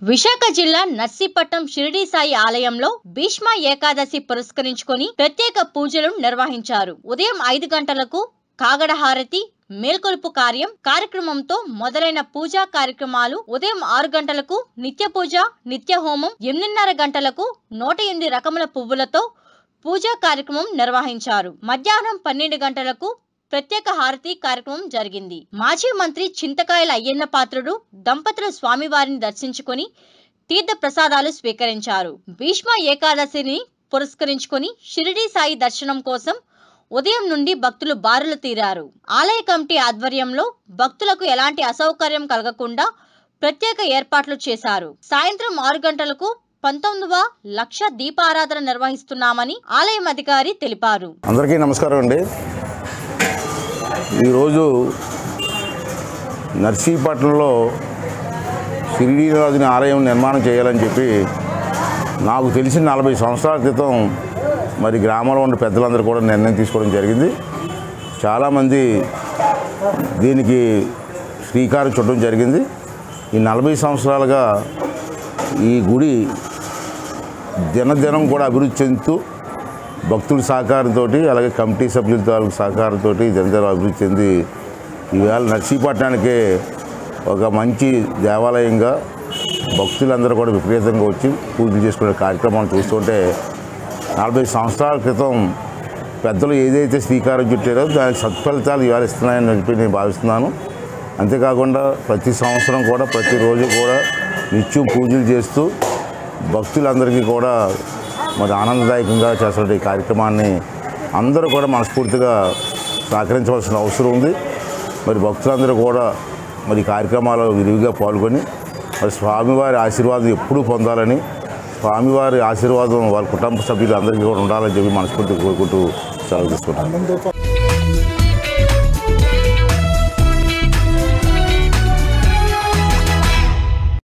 విశాఖ జిల్లా నర్సీపట్నం షిరిడి సాయి ఆలయంలో భీష్మ ఏకాదశి పురస్కరించుకొని ప్రత్యేక పూజలు నిర్వహించారు ఉదయం ఐదు గంటలకు కాగడ హారతి మేల్కొలుపు కార్యం కార్యక్రమంతో మొదలైన పూజా కార్యక్రమాలు ఉదయం ఆరు గంటలకు నిత్య పూజ నిత్య హోమం ఎనిమిదిన్నర గంటలకు నూట ఎనిమిది రకముల పువ్వులతో పూజా కార్యక్రమం నిర్వహించారు మధ్యాహ్నం పన్నెండు గంటలకు ప్రత్యేక హారతి కార్యక్రమం జరిగింది మాజీ మంత్రి చింతకాయల అయ్యన్న పాత్రుడు దంపతుల స్వామివారిని దర్శించుకొని తీర్థ ప్రసాదాలు స్వీకరించారు భీష్మ ఏకాదశిని పురస్కరించుకొని షిరిడి సాయి దర్శనం కోసం ఉదయం నుండి భక్తులు బారులు తీరారు ఆలయ కమిటీ ఆధ్వర్యంలో భక్తులకు ఎలాంటి అసౌకర్యం కలగకుండా ప్రత్యేక ఏర్పాట్లు చేశారు సాయంత్రం ఆరు గంటలకు పంతొమ్మిదవ లక్ష దీపారాధన నిర్వహిస్తున్నామని ఆలయం అధికారి తెలిపారు అందరికీ నమస్కారం అండి ఈరోజు నర్సీపట్నంలో షిరిడీనాథుని ఆలయం నిర్మాణం చేయాలని చెప్పి నాకు తెలిసిన నలభై సంవత్సరాల క్రితం మరి గ్రామంలో ఉన్న పెద్దలందరూ కూడా నిర్ణయం తీసుకోవడం జరిగింది చాలామంది దీనికి శ్రీకారం చుట్టడం జరిగింది ఈ నలభై సంవత్సరాలుగా ఈ గుడి దినదినం కూడా అభివృద్ధి చెందుతూ భక్తుల సహకారంతో అలాగే కమిటీ సభ్యుల తాలూకు సహకారంతో ఇదంతా అభివృద్ధి చెంది ఈవేళ నర్సీపట్నానికే ఒక మంచి దేవాలయంగా భక్తులందరూ కూడా విపరీతంగా వచ్చి పూజలు చేసుకునే కార్యక్రమాన్ని చూస్తుంటే నలభై సంవత్సరాల క్రితం పెద్దలు ఏదైతే శ్రీకారం చుట్టారో దానికి సత్ఫలితాలు ఇవాళ ఇస్తున్నాయని చెప్పి నేను భావిస్తున్నాను అంతేకాకుండా ప్రతి సంవత్సరం కూడా ప్రతిరోజు కూడా నిత్యం పూజలు చేస్తూ భక్తులందరికీ కూడా మరి ఆనందదాయకంగా చేస్తున్న ఈ కార్యక్రమాన్ని అందరూ కూడా మనస్ఫూర్తిగా సహకరించవలసిన అవసరం ఉంది మరి భక్తులందరూ కూడా మరి ఈ కార్యక్రమాల్లో విరివిగా పాల్గొని మరి స్వామివారి ఆశీర్వాదం ఎప్పుడూ పొందాలని స్వామివారి ఆశీర్వాదం వాళ్ళ కుటుంబ సభ్యులు అందరికీ కూడా ఉండాలని చెప్పి మనస్ఫూర్తిగా కోరుకుంటూ సెలవు తీసుకుంటాను